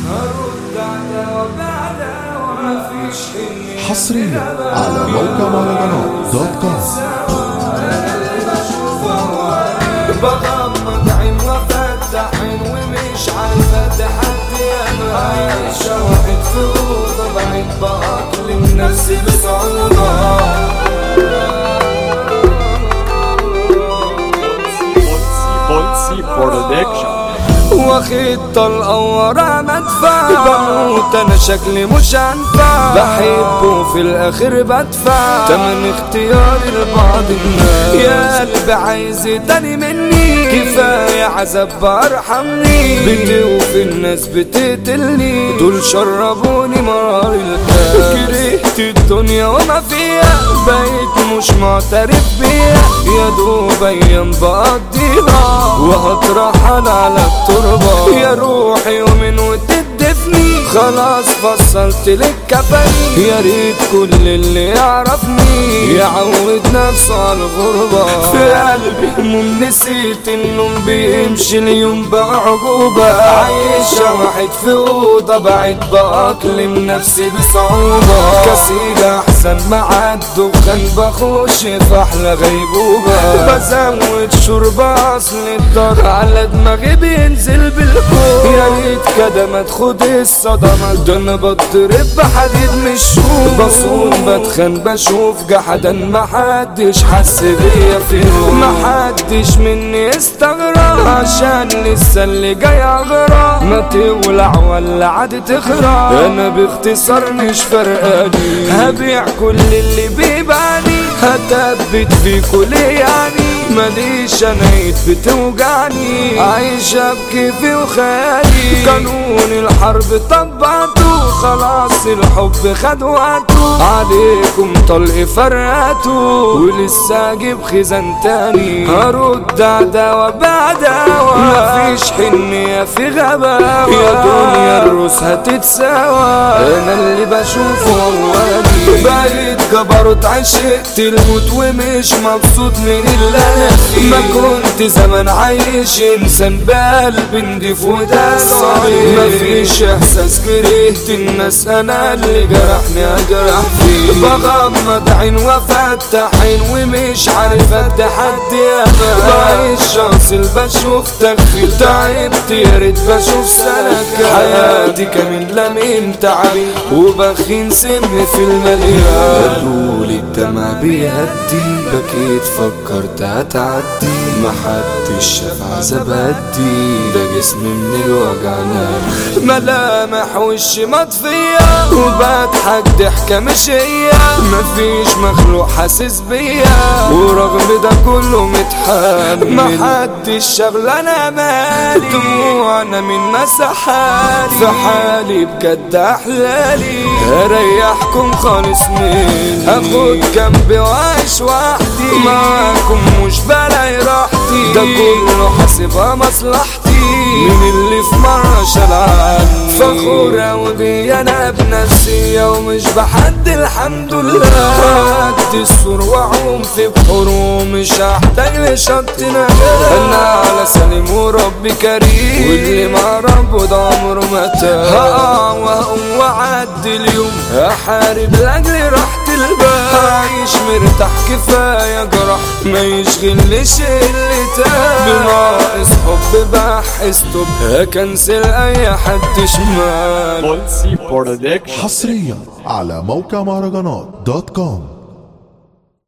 حصريا على موقع مهرجانات دوت كوم بغمض عين وافتح عين ومش عارف اتحدي انا عايشة واحد في اوضة بعيد بأقلم نفسي بصعوبة Bolsi Production واخد طلقة ورا مدفع بموت انا شكلي مش هنفع بحبه في الاخر بدفع تمن اختياري لبعض الناس يا قلبي عايز تاني مني كفاية عذاب ارحمني بتوفي الناس بتقتلني دول شربوني مرار الكاس كرهت الدنيا وما فيها بقيت مش معترف بيها يا دوب ايام بقضيها وهترحل على التربة يا روحي يومين وتدفني خلاص فصلت لك كفني يا ريت كل اللي يعرفني يعود نفسه على الغربة في قلبي هموم نسيت النوم بيمشي اليوم بعجوبة عايشة واحد في أوضة بعيد بأقلم نفسي بصعوبة كسيل أحسن مع الدخان بخش في أحلى غيبوبة بزود شرب أصل الدار على دماغي بينزل بالكون يا ريت كده ما تاخد الصدمة ده أنا بضرب بحديد مش شوف بصون بتخن بشوف جحدا محدش حس بيا في يوم محدش مني استغرب عشان لسه اللي جاي اغرى ما تولع ولا عاد تخرب انا باختصار مش فرقاني هبيع كل اللي بيباني هثبت في كل يعني ماليش انا ايد بتوجعني عايش بكيفي وخيالي قانون الحرب طبقته خلاص الحب خد وقته عليكم طلق فرقته ولسه اجيب خزان تاني هرد عداوة بعداوة مفيش حنية في غباوة يا دنيا الروس هتتساوى انا اللي بشوفه اولي بقيت جبروت عشقت الموت ومش مبسوط من اللي انا فيه ما كنت زمان عايش انسان بقلب نضيف وده صحيح مفيش احساس كرهت الناس انا اللي جرحني اجرح فيه بغمض عين وافتح عين ومش عارف ادي حد انا بعيش شاصل بشوف تغفيل تعبت يا ريت بشوف سلك حياتي كاملة من تعبي وبخين سم في المليان قالولي الدمع بيهدي بكيت فكرت هتعدي محدش شاف عذاب قدي ده جسمي من الوجع نام ملامح وشي مطفية وبضحك ضحكة مش هي مفيش مخلوق حاسس بيا ورغم ده كله متحمل محدش شغل انا مالي دموعنا من مسحالي في حالي بجد احلالي اريحكم خالص مني اخد جنبي واعيش وحدي معاكم مش بلاقي راحتي ده كله حاسبها مصلحتي من اللي في مرة شلعان فخورة وبي انا بنفسي ومش بحد الحمد لله قد السور واعوم في بحور ومش هحتاج لشط نجاة انا على سليم وربي كريم واللي مع ربه ده عمره ما تاه هقع واقوم واعدي اليوم احارب لاجل راحة البال عايش مرتاح كفاية جرح ما يشغلش اللي تاه بناقص حب بحس طب هكنسل اي حد شمال Bolsi Production حصريا على موقع مهرجانات دوت كوم